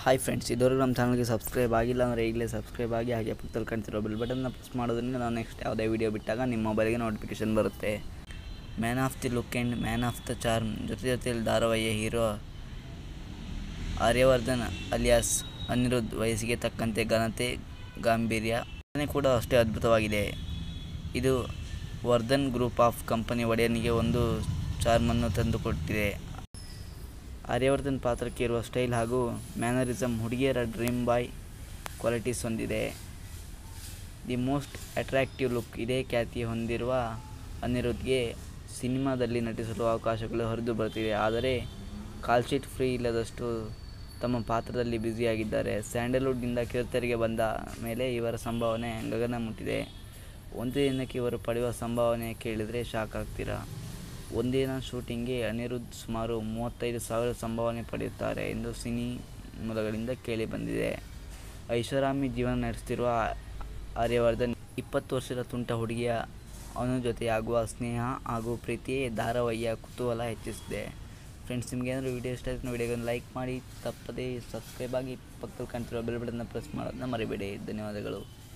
hi friends ಇದುವರೆಗೂ ನಮ್ಮ ಚಾನಲ್ಗೆ ಸಬ್ಸ್ಕ್ರೈಬ್ ಆಗಿಲ್ಲ ಅಂದರೆ ಈಗಲೇ ಸಬ್ಸ್ಕ್ರೈಬ್ ಆಗಿ ಹಾಗೆ ಪಕ್ಕದಲ್ಲಿ ಕಾಣ್ತಿರೋ ಬೆಲ್ ಬಟನ್ನ ಪ್ರೆಸ್ ಮಾಡೋದ್ರಿಂದ ನಾವು ನೆಕ್ಸ್ಟ್ ಯಾವುದೇ ವಿಡಿಯೋ ಬಿಟ್ಟಾಗ ನಿಮ್ಮ ಮೊಬೈಲ್ಗೆ ನೋಟಿಫಿಕೇಶನ್ ಬರುತ್ತೆ man of the look and man of the charm ಜೊತೆ ಜೊತೆಯಲ್ಲಿ ಧಾರಾವಾಹಿಯ ಹೀರೋ ಆರ್ಯವರ್ಧನ್ ಅಲಿಯಾಸ್ ಅನಿರುದ್ಧ್ ವಯಸ್ಸಿಗೆ ತಕ್ಕಂತೆ ಘನತೆ ಗಾಂಭೀರ್ಯ ರಚನೆ ಕೂಡ ಅಷ್ಟೇ ಅದ್ಭುತವಾಗಿದೆ ಇದು ವರ್ಧನ್ ಗ್ರೂಪ್ ಆಫ್ ಕಂಪನಿ ಒಡೆಯನಿಗೆ ಒಂದು ಚಾರ್ಮನ್ನು ತಂದುಕೊಟ್ಟಿದೆ ಆರ್ಯವರ್ಧನ್ ಪಾತ್ರಕ್ಕೆ ಇರುವ ಸ್ಟೈಲ್ ಹಾಗೂ ಮ್ಯಾನರಿಸಮ್ ಹುಡುಗಿಯರ ಡ್ರೀಮ್ ಬಾಯ್ ಕ್ವಾಲಿಟೀಸ್ ಹೊಂದಿದೆ ದಿ ಮೋಸ್ಟ್ ಅಟ್ರಾಕ್ಟಿವ್ ಲುಕ್ ಇದೇ ಖ್ಯಾತಿ ಹೊಂದಿರುವ ಅನಿರುದ್ಧ್ಗೆ ಸಿನಿಮಾದಲ್ಲಿ ನಟಿಸಲು ಅವಕಾಶಗಳು ಹರಿದು ಬರ್ತಿವೆ ಆದರೆ ಕಾಲ್ಶೀಟ್ ಫ್ರೀ ಇಲ್ಲದಷ್ಟು ತಮ್ಮ ಪಾತ್ರದಲ್ಲಿ ಬ್ಯುಸಿಯಾಗಿದ್ದಾರೆ ಸ್ಯಾಂಡಲ್ವುಡ್ನಿಂದ ಕಿರುತೆರೆಗೆ ಬಂದ ಮೇಲೆ ಇವರ ಸಂಭಾವನೆ ಗಗನ ಮುಟ್ಟಿದೆ ಒಂದು ದಿನಕ್ಕೆ ಇವರು ಪಡೆಯುವ ಸಂಭಾವನೆ ಕೇಳಿದರೆ ಶಾಕ್ ಆಗ್ತೀರಾ ಒಂದಿನ ಶೂಟಿಂಗ್ಗೆ ಅನಿರುದ್ಧ್ ಸುಮಾರು ಮೂವತ್ತೈದು ಸಾವಿರ ಸಂಭಾವನೆ ಪಡೆಯುತ್ತಾರೆ ಎಂದು ಸಿನಿ ಮೂಲಗಳಿಂದ ಕೇಳಿ ಬಂದಿದೆ ಐಷಾರಾಮಿ ಜೀವನ ನಡೆಸುತ್ತಿರುವ ಆರ್ಯವರ್ಧನ್ ಇಪ್ಪತ್ತು ವರ್ಷದ ತುಂಟ ಹುಡುಗಿಯ ಅವನ ಜೊತೆ ಆಗುವ ಸ್ನೇಹ ಹಾಗೂ ಪ್ರೀತಿಯೇ ಧಾರಾವಾಹಿಯ ಕುತೂಹಲ ಹೆಚ್ಚಿಸಿದೆ ಫ್ರೆಂಡ್ಸ್ ನಿಮಗೆ ಏನಾದರೂ ವಿಡಿಯೋ ಇಷ್ಟ ಆಯ್ತು ವಿಡಿಯೋಗೊಂದು ಲೈಕ್ ಮಾಡಿ ತಪ್ಪದೇ ಸಬ್ಸ್ಕ್ರೈಬ್ ಆಗಿ ಪಕ್ಕದಲ್ಲಿ ಕಾಣ್ತಿರೋ ಬೆಲ್ ಬಟನ್ನ ಪ್ರೆಸ್ ಮಾಡೋದನ್ನ ಮರಿಬೇಡಿ ಧನ್ಯವಾದಗಳು